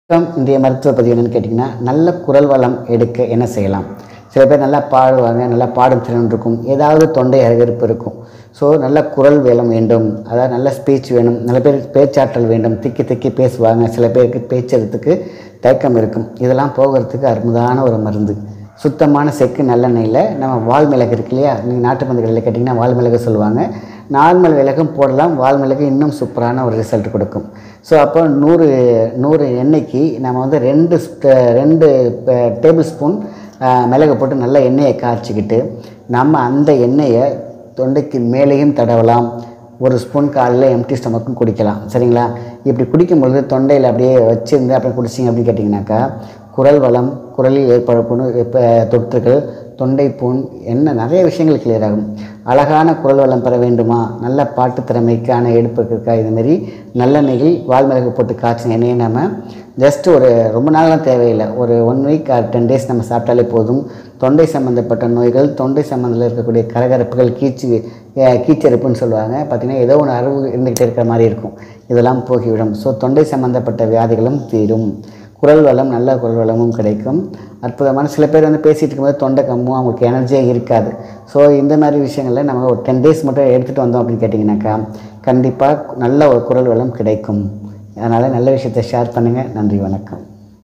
வணக்கம் இன்றைய மருத்துவ பதிவு என்னன்னு கேட்டிங்கன்னா நல்ல குரல் வளம் எடுக்க என்ன செய்யலாம் சில பேர் நல்லா பாடுவாங்க நல்லா பாடும் திறன் இருக்கும் ஏதாவது தொண்டை அருகருப்பு இருக்கும் ஸோ நல்ல குரல் வளம் வேண்டும் அதாவது நல்ல ஸ்பீச் வேணும் நல்ல பேர் பேச்சாற்றல் வேண்டும் திக்கி திக்கி பேசுவாங்க சில பேருக்கு பேச்சுறதுக்கு தயக்கம் இருக்கும் இதெல்லாம் போகிறதுக்கு அற்புதமான ஒரு மருந்து சுத்தமான செக்கு நல்லெண்ணெயில் நம்ம வால் மிளகு இருக்கு இல்லையா நீங்கள் நாட்டு மருந்து கடையில் கேட்டிங்கன்னா வால் மிளகு சொல்லுவாங்க நார்மல் விளக்கும் போடலாம் வால் மிளகு இன்னும் சூப்பரான ஒரு ரிசல்ட் கொடுக்கும் ஸோ அப்போ நூறு நூறு எண்ணெய்க்கு நம்ம வந்து ரெண்டு ஸ்ப- ரெண்டு டேபிள் ஸ்பூன் மிளகு போட்டு நல்லா எண்ணெயை காய்ச்சிக்கிட்டு நம்ம அந்த எண்ணெயை தொண்டைக்கு மேலேயும் தடவலாம் ஒரு ஸ்பூன் காலையில் எம்டி ஸ்டமக்கும் குடிக்கலாம் சரிங்களா இப்படி குடிக்கும் பொழுது தொண்டையில் அப்படியே வச்சிருந்து அப்புறம் குடிச்சிங்க அப்படின்னு கேட்டிங்கனாக்கா குரல் வளம் குரலில் ஏற்படக்கூடிய இப்போ தொற்றுகள் தொண்டை புண் என்ன நிறைய விஷயங்கள் கிளியர் ஆகும் அழகான குரல் வளம் பெற வேண்டுமா நல்ல பாட்டு திறமைக்கான எடுப்புக்கா இதுமாரி நல்லெண்ணெயில் வால்மிளகு போட்டு காய்ச்சின எண்ணெயை நம்ம ஜஸ்ட் ஒரு ரொம்ப நாள்லாம் தேவையில்லை ஒரு one week or ten days நம்ம சாப்பிட்டாலே போதும் தொண்டை சம்மந்தப்பட்ட நோய்கள் தொண்டை சம்மந்தத்தில் இருக்கக்கூடிய கரகரப்புகள் கீச்சு அஹ் கீச்செருப்புன்னு சொல்லுவாங்க பார்த்திங்கன்னா ஏதோ ஒன்று அறுவு இருந்துக்கிட்டே இருக்கிற மாதிரி இருக்கும் இதெல்லாம் போகிவிடும் ஸோ தொண்டை சம்மந்தப்பட்ட வியாதிகளும் தீரும் குரல் வளம் நல்ல குரல் வளமும் கிடைக்கும் அற்புதமான சில பேர் வந்து பேசிகிட்டு இருக்கும்போது தொண்டை கம்மும் அவங்களுக்கு எனர்ஜியே இருக்காது ஸோ இந்த மாதிரி விஷயங்களில் நம்ம ஒரு டென் டேஸ் மட்டும் எடுத்துகிட்டு வந்தோம் அப்படின்னு கேட்டிங்கனாக்கா கண்டிப்பாக நல்ல ஒரு குரல் வளம் கிடைக்கும் அதனால் நல்ல விஷயத்தை ஷேர் பண்ணுங்கள் நன்றி வணக்கம்